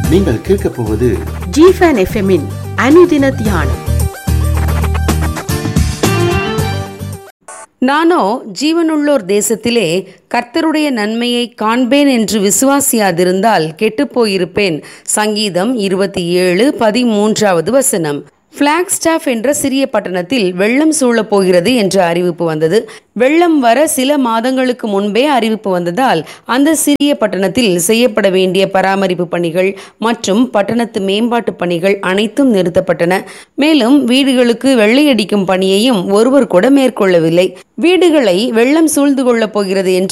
நீங்கள் கேட்கப் போவது ஜிஃபன் எஃப்எம்மின் அனுதின தியானம் நானோ ஜீவனுள்ளோர் தேசத்திலே கர்த்தருடைய நன்மையை காண்பேன் என்று விசுவாசியாதிருந்தால் கெட்டுப்போயிருப்பேன் சங்கீதம் இருபத்தி ஏழு பதிமூன்றாவது வசனம் பிளாக்ஸ்டாஃப் என்ற சிறிய பட்டணத்தில் வெள்ளம் சூழப் போகிறது என்ற அறிவிப்பு வந்தது வெள்ளம் வர சில மாதங்களுக்கு முன்பே அறிவிப்பு வந்ததால் அந்த சிறிய பட்டணத்தில் செய்யப்பட வேண்டிய பராமரிப்பு பணிகள் மற்றும் பட்டணத்து மேம்பாட்டு பணிகள் அனைத்தும் நிறுத்தப்பட்டன மேலும் வீடுகளுக்கு வெள்ளையடிக்கும் பணியையும் ஒருவர் கூட மேற்கொள்ளவில்லை வீடுகளை வெள்ளம் சூழ்ந்து கொள்ளப் போகிறது என்று